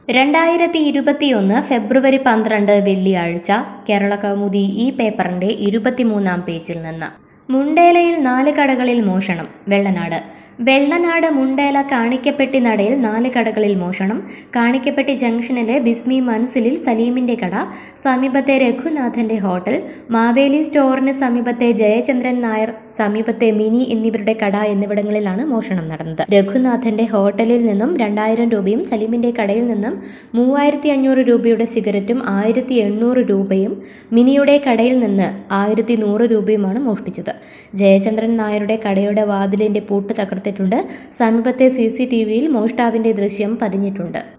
രണ്ടായിരത്തി ഇരുപത്തിയൊന്ന് ഫെബ്രുവരി പന്ത്രണ്ട് വെള്ളിയാഴ്ച കേരള കൗമുദി ഈ പേപ്പറിന്റെ ഇരുപത്തിമൂന്നാം പേജിൽ നിന്ന് മുണ്ടേലയിൽ നാല് കടകളിൽ മോഷണം വെള്ളനാട് വെള്ളനാട് മുണ്ടേല കാണിക്കപ്പെട്ടി നടയിൽ നാല് കടകളിൽ മോഷണം കാണിക്കപ്പെട്ടി ജംഗ്ഷനിലെ ബിസ്മി മൻസിലിൽ സലീമിന്റെ കട സമീപത്തെ രഘുനാഥന്റെ ഹോട്ടൽ മാവേലി സ്റ്റോറിന് സമീപത്തെ ജയചന്ദ്രൻ നായർ സമീപത്തെ മിനി എന്നിവരുടെ കട എന്നിവിടങ്ങളിലാണ് മോഷണം നടന്നത് രഘുനാഥന്റെ ഹോട്ടലിൽ നിന്നും രണ്ടായിരം രൂപയും സലീമിന്റെ കടയിൽ നിന്നും മൂവായിരത്തി അഞ്ഞൂറ് രൂപയുടെ സിഗരറ്റും ആയിരത്തി എണ്ണൂറ് രൂപയും മിനിയുടെ കടയിൽ നിന്ന് ആയിരത്തി നൂറ് രൂപയുമാണ് മോഷ്ടിച്ചത് ജയചന്ദ്രൻ നായരുടെ കടയുടെ വാതിലിന്റെ പൂട്ട് തകർത്തിട്ടുണ്ട് സമീപത്തെ സി സി ടി വിയിൽ മോഷ്ടാവിന്റെ ദൃശ്യം പതിഞ്ഞിട്ടുണ്ട്